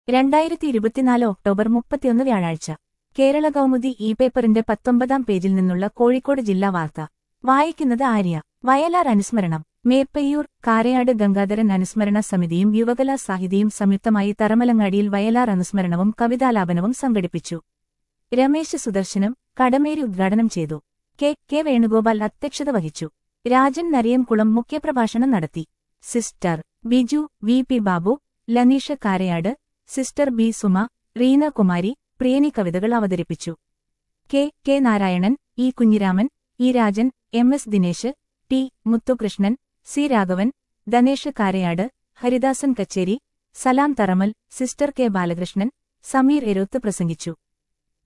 രണ്ടായിരത്തി ഇരുപത്തിനാല് ഒക്ടോബർ മുപ്പത്തിയൊന്ന് വ്യാഴാഴ്ച കേരള കൗമുദി ഇ പേപ്പറിന്റെ പത്തൊമ്പതാം പേജിൽ നിന്നുള്ള കോഴിക്കോട് ജില്ലാ വാർത്ത വായിക്കുന്നത് ആര്യ വയലാർ അനുസ്മരണം മേപ്പയ്യൂർ കാരയാട് ഗംഗാധരൻ അനുസ്മരണ സമിതിയും യുവകലാ സാഹിതിയും സംയുക്തമായി തറമലങ്ങാടിയിൽ വയലാർ അനുസ്മരണവും കവിതാലാപനവും സംഘടിപ്പിച്ചു രമേശ് സുദർശനം കടമേരി ഉദ്ഘാടനം ചെയ്തു കെ കെ വേണുഗോപാൽ അധ്യക്ഷത വഹിച്ചു രാജൻ നരിയംകുളം മുഖ്യപ്രഭാഷണം നടത്തി sister Biju V P Babu Laneesha Karayad sister B Suma Reena Kumari Priyani കവിതകൾ അവതരിപ്പിച്ചു K K Narayanan E Kunhiraman E Rajan M S Dinesh T Muthukrishnan C Raghavan Dhanesh Karayad Haridasan Kacheri Salam Tharamal sister K Balakrishnan Sameer Eroth പ്രസംഗിച്ചു